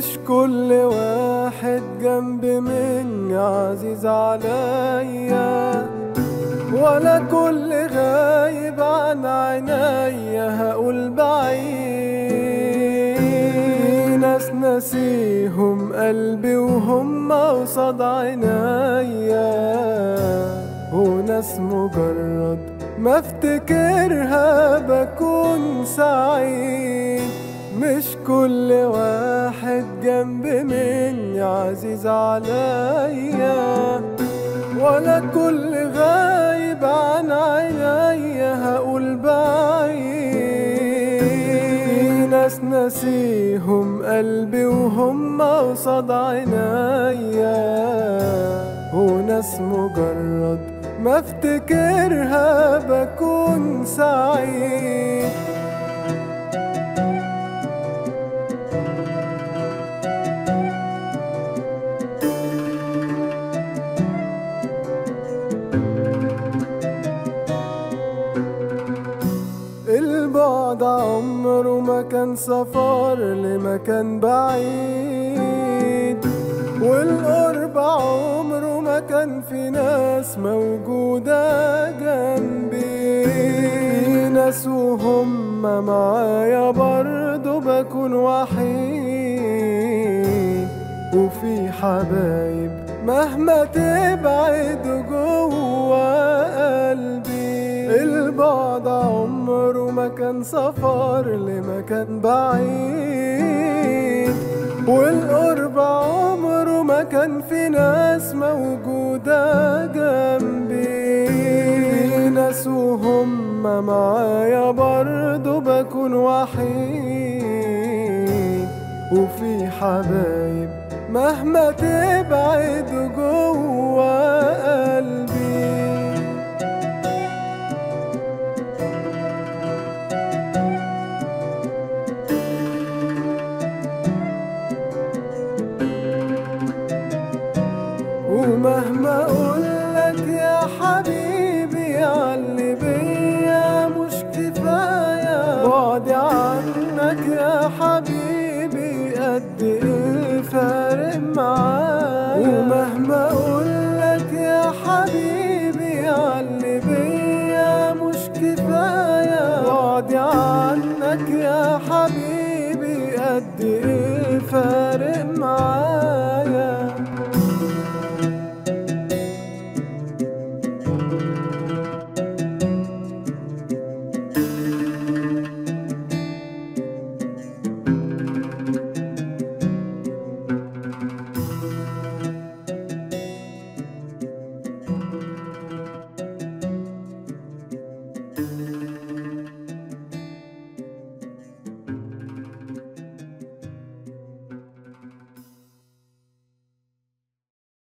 مش كل واحد جنب مني عزيز عليا ولا كل غايب عن عينيا هقول بعيد ناس نسيهم قلبي وهم قصاد عينيا وناس مجرد ما افتكرها بكون سعيد مش كل واحد جنب مني عزيز عليا ولا كل غايب عن عينيا هقول بعيد ناس نسيهم قلبي وهم قصاد عينيا وناس مجرد ما افتكرها بكون سعيد البعد عمره ما كان سفر لمكان بعيد والقرب عمره ما كان في ناس موجودة جنبي ناس وهم معايا برضه بكون وحيد وفي حبايب مهما تبعد جوا قلبي البعد عمره ما كان سفر لمكان بعيد والقرب عمره ما كان في ناس موجودة جنبي ناس وهم معايا برضه بكون وحيد وفي حبايب مهما تبعد جوا قلبي ومهما اقولك يا حبيبي عاللي بيا مش كفاية بعدي عنك يا حبيبي قد ايه فارق معايا ومهما اقولك يا حبيبي عاللي بيا مش كفاية بعدي عنك يا حبيبي قد ايه فارق معايا